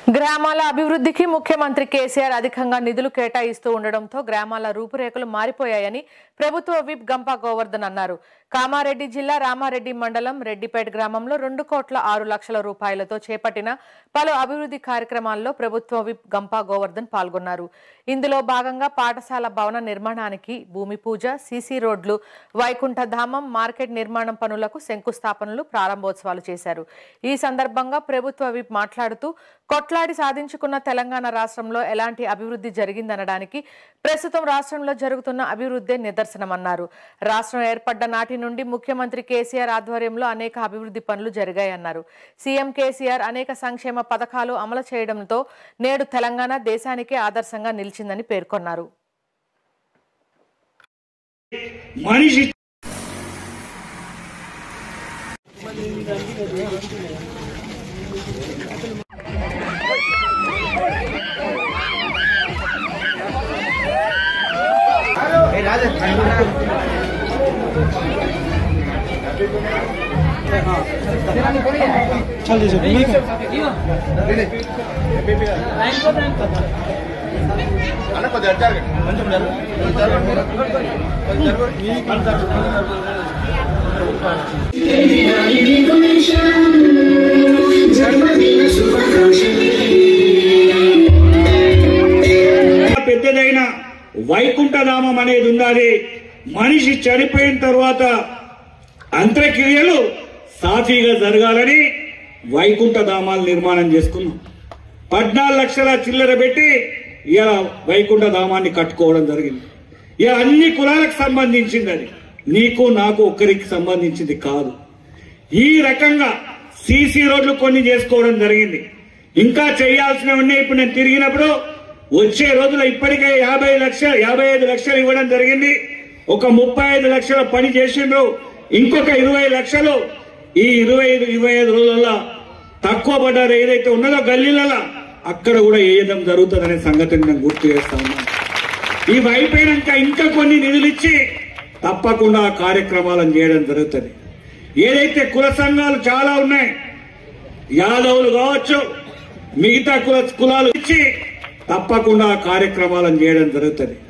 గ్రామాల అభివృద్ధికి ముఖ్యమంత్రి కేసీఆర్ అధికంగా నిధులు కేటాయిస్తూ ఉండడంతో గ్రామాల రూపురేఖలు మారిపోయాయని ప్రభుత్వ విప్ గంపా గోవర్ధన్ అన్నారు కామారెడ్డి జిల్లా రామారెడ్డి మండలం రెడ్డిపేట గ్రామంలో రెండు కోట్ల ఆరు లక్షల రూపాయలతో చేపట్టిన పలు అభివృద్ధి కార్యక్రమాల్లో ప్రభుత్వ విప్ గంపా గోవర్ధన్ పాల్గొన్నారు ఇందులో భాగంగా పాఠశాల భవన నిర్మాణానికి భూమి పూజ సీసీ రోడ్లు వైకుంఠ ధామం మార్కెట్ నిర్మాణం పనులకు శంకుస్థాపనలు ప్రారంభోత్సవాలు చేశారు ఈ సందర్భంగా ప్రభుత్వ విప్ మాట్లాడుతూ కొట్లాడి సాధించుకున్న తెలంగాణ రాష్ట్రంలో ఎలాంటి అభివృద్ధి జరిగిందనడానికి ప్రస్తుతం రాష్ట్రంలో జరుగుతున్న అభివృద్ధి నిదర్శనమన్నారు రాష్ట్రం ఏర్పడ్డ నాటి నుండి ముఖ్యమంత్రి కేసీఆర్ ఆధ్వర్యంలో అనేక అభివృద్ధి పనులు జరిగాయన్నారు సీఎం కేసీఆర్ అనేక సంక్షేమ పథకాలు అమలు చేయడంతో నేడు తెలంగాణ దేశానికే ఆదర్శంగా నిలిచిందని పేర్కొన్నారు మనిషి అన్న కొద్దిగా జరగండి కొంచెం జరగండి పెద్దదైన వైకుంఠధామం అనేది ఉన్నది మనిషి చనిపోయిన తర్వాత అంత్యక్రియలు సాఫీగా జరగాలని వైకుంఠధామాలు నిర్మాణం చేసుకున్నాం పద్నాలుగు లక్షల చిల్లర పెట్టి ఇలా వైకుంఠ ధామాన్ని కట్టుకోవడం జరిగింది ఇక అన్ని కులాలకు సంబంధించింది అది నీకు నాకు ఒక్కరికి సంబంధించింది కాదు ఈ రకంగా సీసీ రోడ్లు కొన్ని చేసుకోవడం జరిగింది ఇంకా చేయాల్సినవి ఉన్నాయి ఇప్పుడు నేను తిరిగినప్పుడు వచ్చే రోజుల్లో ఇప్పటికే యాభై లక్షలు యాభై ఐదు లక్షలు ఇవ్వడం జరిగింది ఒక ముప్పై ఐదు లక్షల పని చేసిండ్రు ఇంకొక ఇరవై లక్షలు ఈ ఇరవై ఐదు ఇరవై ఐదు రోజులలో తక్కువ పడ్డారు ఏదైతే ఉన్నదో గల్లీలలో అక్కడ కూడా వేయడం జరుగుతుందనే సంగతిని నేను గుర్తు చేస్తా ఉన్నాను ఇవి అయిపోయినాక ఇంకా కొన్ని నిధులు ఇచ్చి తప్పకుండా ఆ కార్యక్రమాలను చేయడం జరుగుతుంది ఏదైతే కుల సంఘాలు చాలా ఉన్నాయి యాదవులు కావచ్చు మిగతా కుల కులాలు ఇచ్చి తప్పకుండా ఆ కార్యక్రమాలను చేయడం జరుగుతుంది